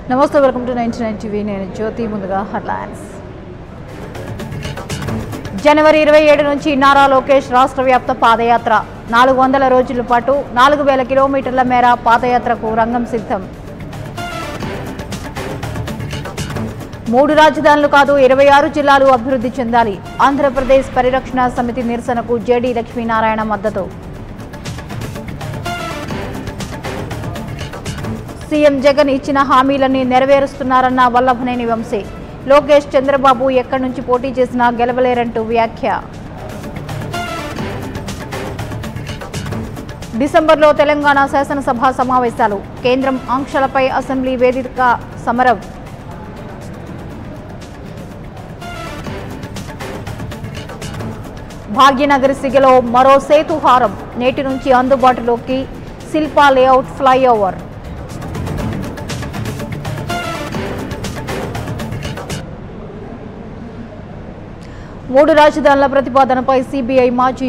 నమస్తే welcome to ninety nine TV నేను జ్యోతి ముందుగా హెడ్లైన్స్ జనవరి ఇరవై ఏడు నుంచి నారా లోకేష్ రాష్ట్ర వ్యాప్త పాదయాత్ర నాలుగు వందల రోజుల పాటు నాలుగు వేల కిలోమీటర్ల మేర పాదయాత్రకు రంగం సిద్ధం మూడు రాజధానులు కాదు ఇరవై ఆరు జిల్లాలు అభివృద్ధి చెందాలి ఆంధ్రప్రదేశ్ పరిరక్షణ సమితి నిరసనకు జేడీ లక్ష్మీనారాయణ మద్దతు సీఎం జగన్ ఇచ్చిన హామీలన్నీ నెరవేరుస్తున్నారన్న వల్లభనేని వంశీ లోకేష్ చంద్రబాబు ఎక్కడి నుంచి పోటీ చేసినా గెలవలేరంటూ వ్యాఖ్య డిసెంబర్లో తెలంగాణ శాసనసభ సమావేశాలు కేంద్రం ఆంక్షలపై అసెంబ్లీ వేదిక సమరం భాగ్యనగర్ సిగలో మరో సేతుహారం నేటి నుంచి అందుబాటులోకి శిల్పా లేఅవుట్ ఫ్లైఓవర్ మూడు రాజధానుల ప్రతిపాదనపై సిబిఐ మాజీ